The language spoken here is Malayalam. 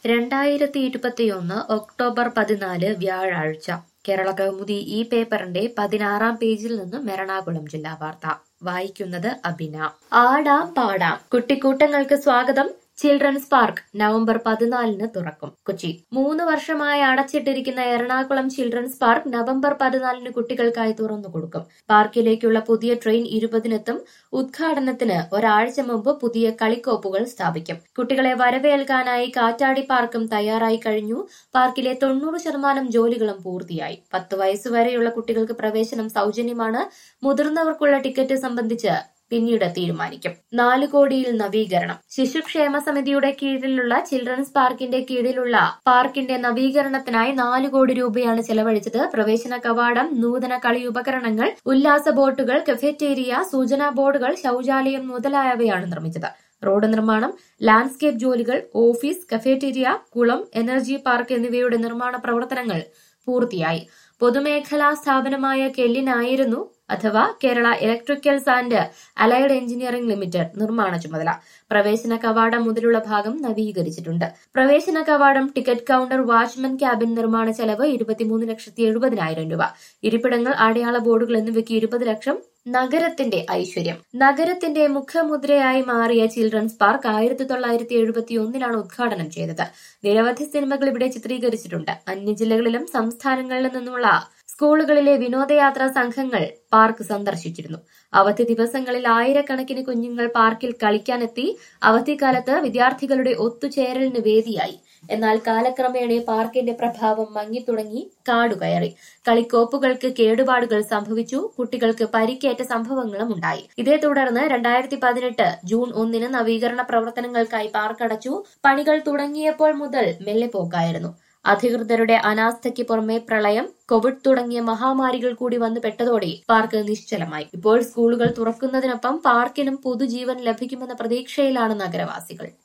രണ്ടായിരത്തി ഇരുപത്തിയൊന്ന് ഒക്ടോബർ പതിനാല് വ്യാഴാഴ്ച കേരള കൗമുദി ഈ പേപ്പറിന്റെ പതിനാറാം പേജിൽ നിന്നും എറണാകുളം ജില്ലാ വാർത്ത വായിക്കുന്നത് അബിന ആടാം പാടാം കുട്ടിക്കൂട്ടങ്ങൾക്ക് സ്വാഗതം ചിൽഡ്രൻസ് പാർക്ക് നവംബർ പതിനാലിന് തുറക്കും കൊച്ചി മൂന്ന് വർഷമായി അടച്ചിട്ടിരിക്കുന്ന എറണാകുളം ചിൽഡ്രൻസ് പാർക്ക് നവംബർ പതിനാലിന് കുട്ടികൾക്കായി തുറന്നു കൊടുക്കും പാർക്കിലേക്കുള്ള പുതിയ ട്രെയിൻ ഇരുപതിനെത്തും ഉദ്ഘാടനത്തിന് ഒരാഴ്ച മുമ്പ് പുതിയ കളിക്കോപ്പുകൾ സ്ഥാപിക്കും കുട്ടികളെ വരവേൽക്കാനായി കാറ്റാടി പാർക്കും തയ്യാറായി കഴിഞ്ഞു പാർക്കിലെ തൊണ്ണൂറ് ശതമാനം ജോലികളും പൂർത്തിയായി പത്ത് വയസ്സുവരെയുള്ള കുട്ടികൾക്ക് പ്രവേശനം സൗജന്യമാണ് മുതിർന്നവർക്കുള്ള ടിക്കറ്റ് സംബന്ധിച്ച് പിന്നീട് തീരുമാനിക്കും നാല് കോടിയിൽ നവീകരണം ശിശുക്ഷേമ സമിതിയുടെ കീഴിലുള്ള ചിൽഡ്രൻസ് പാർക്കിന്റെ കീഴിലുള്ള പാർക്കിന്റെ നവീകരണത്തിനായി നാല് കോടി രൂപയാണ് ചെലവഴിച്ചത് പ്രവേശന കവാടം നൂതന കളി ഉപകരണങ്ങൾ ഉല്ലാസ ബോട്ടുകൾ കഫേറ്റേരിയ സൂചനാ ബോർഡുകൾ ശൌചാലയം മുതലായവയാണ് നിർമ്മിച്ചത് റോഡ് നിർമ്മാണം ലാൻഡ്സ്കേപ്പ് ജോലികൾ ഓഫീസ് കഫേറ്റേരിയ കുളം എനർജി പാർക്ക് എന്നിവയുടെ നിർമ്മാണ പ്രവർത്തനങ്ങൾ പൂർത്തിയായി പൊതുമേഖലാ സ്ഥാപനമായ കെല്ലിനായിരുന്നു അഥവാ Kerala Electricals and Allied Engineering Limited നിർമ്മാണ ചുമതല പ്രവേശന കവാടം മുതലുള്ള ഭാഗം നവീകരിച്ചിട്ടുണ്ട് പ്രവേശന കവാടം ടിക്കറ്റ് കൌണ്ടർ വാച്ച്മാൻ ക്യാബിൻ നിർമ്മാണ ചെലവ് ഇരുപത്തിമൂന്ന് ലക്ഷത്തി എഴുപതിനായിരം രൂപ ഇരിപ്പിടങ്ങൾ അടയാള ബോർഡുകൾ എന്നിവയ്ക്ക് ഇരുപത് ലക്ഷം നഗരത്തിന്റെ ഐശ്വര്യം നഗരത്തിന്റെ മുഖമുദ്രയായി മാറിയ ചിൽഡ്രൻസ് പാർക്ക് ആയിരത്തി തൊള്ളായിരത്തി എഴുപത്തി ഒന്നിലാണ് ഉദ്ഘാടനം ചെയ്തത് നിരവധി സിനിമകൾ ഇവിടെ ചിത്രീകരിച്ചിട്ടുണ്ട് അന്യജില്ലകളിലും സംസ്ഥാനങ്ങളിലും നിന്നുള്ള സ്കൂളുകളിലെ വിനോദയാത്രാ സംഘങ്ങൾ പാർക്ക് സന്ദർശിച്ചിരുന്നു അവധി ദിവസങ്ങളിൽ ആയിരക്കണക്കിന് കുഞ്ഞുങ്ങൾ പാർക്കിൽ കളിക്കാനെത്തി അവധിക്കാലത്ത് വിദ്യാർത്ഥികളുടെ ഒത്തുചേരലിന് വേദിയായി എന്നാൽ കാലക്രമേണ പാർക്കിന്റെ പ്രഭാവം മങ്ങിത്തുടങ്ങി കാടുകയറി കളിക്കോപ്പുകൾക്ക് കേടുപാടുകൾ സംഭവിച്ചു കുട്ടികൾക്ക് പരിക്കേറ്റ സംഭവങ്ങളും ഉണ്ടായി ഇതേ തുടർന്ന് രണ്ടായിരത്തി പതിനെട്ട് ജൂൺ ഒന്നിന് നവീകരണ പ്രവർത്തനങ്ങൾക്കായി പാർക്ക് അടച്ചു പണികൾ തുടങ്ങിയപ്പോൾ മുതൽ മെല്ലെ പോക്കായിരുന്നു അധികൃതരുടെ അനാസ്ഥയ്ക്ക് പുറമെ പ്രളയം കോവിഡ് തുടങ്ങിയ മഹാമാരികൾ കൂടി വന്നു പെട്ടതോടെ പാർക്ക് നിശ്ചലമായി ഇപ്പോൾ സ്കൂളുകൾ തുറക്കുന്നതിനൊപ്പം പാർക്കിനും പുതുജീവൻ ലഭിക്കുമെന്ന പ്രതീക്ഷയിലാണ് നഗരവാസികൾ